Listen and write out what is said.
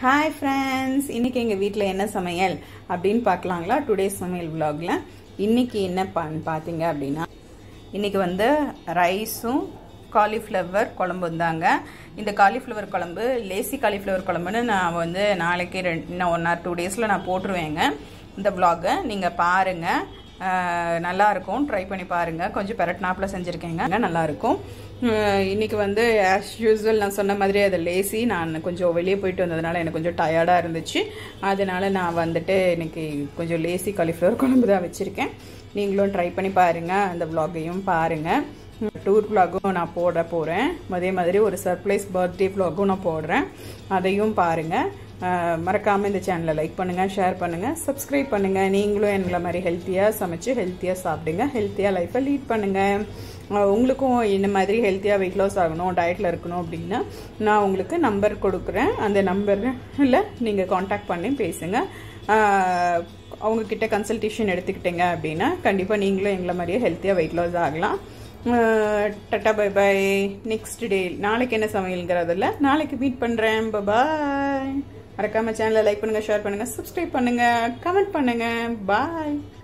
hi friends இன்னைக்கு எங்கள் வீட்டில் என்ன சமையல் அப்படின்னு பார்க்கலாங்களா டுடே சமையல் vlogல இன்னைக்கு என்ன பான்னு பார்த்தீங்க அப்படின்னா இன்னைக்கு வந்து ரைஸும் காலிஃப்ளவர் குழம்பு தாங்க இந்த காலிஃப்ளவர் குழம்பு லேசி காலிஃப்ளவர் குழம்புன்னு நான் வந்து நாளைக்கு ரெண்டு இன்னும் ஒன் ஆர் டூ டேஸில் நான் போட்டுருவேங்க இந்த vlog-அ நீங்கள் பாருங்கள் ஆஹ் நல்லா இருக்கும் ட்ரை பண்ணி பாருங்க கொஞ்சம் பெரட்னாப்பில் செஞ்சுருக்கேங்க நல்லா இருக்கும் ஆஹ் இன்னைக்கு வந்து ஆஸ் யூஸ்வல் நான் சொன்ன மாதிரி அது லேசி நான் கொஞ்சம் வெளியே போயிட்டு வந்ததுனால எனக்கு கொஞ்சம் டயர்டாக இருந்துச்சு அதனால நான் வந்துட்டு இன்னைக்கு கொஞ்சம் லேசி காலிஃப்ளவர் குழம்பு தான் வச்சுருக்கேன் நீங்களும் ட்ரை பண்ணி பாருங்க அந்த vlog-ஐயும் பாருங்க டூர் vlog-ம் நான் போட போகிறேன் அதே மாதிரி ஒரு சர்ப்ரைஸ் பர்த்டே vlog-ம் நான் போடுறேன் அதையும் பாருங்கள் மறக்காமல் இந்த சேனலை லைக் பண்ணுங்கள் ஷேர் பண்ணுங்கள் சப்ஸ்கிரைப் பண்ணுங்கள் நீங்களும் எங்களை மாதிரி ஹெல்த்தியாக சமைச்சு ஹெல்த்தியாக சாப்பிடுங்க ஹெல்த்தியாக லைஃப்பை லீட் பண்ணுங்கள் அஹ் உங்களுக்கும் இந்த மாதிரி ஹெல்த்தியாக வெயிட் லாஸ் ஆகணும் டயட்டில் இருக்கணும் அப்படின்னா நான் உங்களுக்கு நம்பர் கொடுக்குறேன் அந்த நம்பரில் நீங்கள் காண்டாக்ட் பண்ணி பேசுங்க அஹ் அவங்கக்கிட்ட கன்சல்டேஷன் எடுத்துக்கிட்டீங்க அப்படின்னா கண்டிப்பாக நீங்களும் எங்களை மாதிரியே ஹெல்த்தியாக வெயிட் லாஸ் ஆகலாம் tata bye bye next day நாளைக்கு என்ன சமையல்ங்கிறதில்ல நாளைக்கு மீட் பண்ணுறேன் பாய் மறக்காம சேனலை லைக் பண்ணுங்கள் ஷேர் பண்ணுங்கள் சப்ஸ்கிரைப் பண்ணுங்கள் கமெண்ட் பண்ணுங்கள் பாய்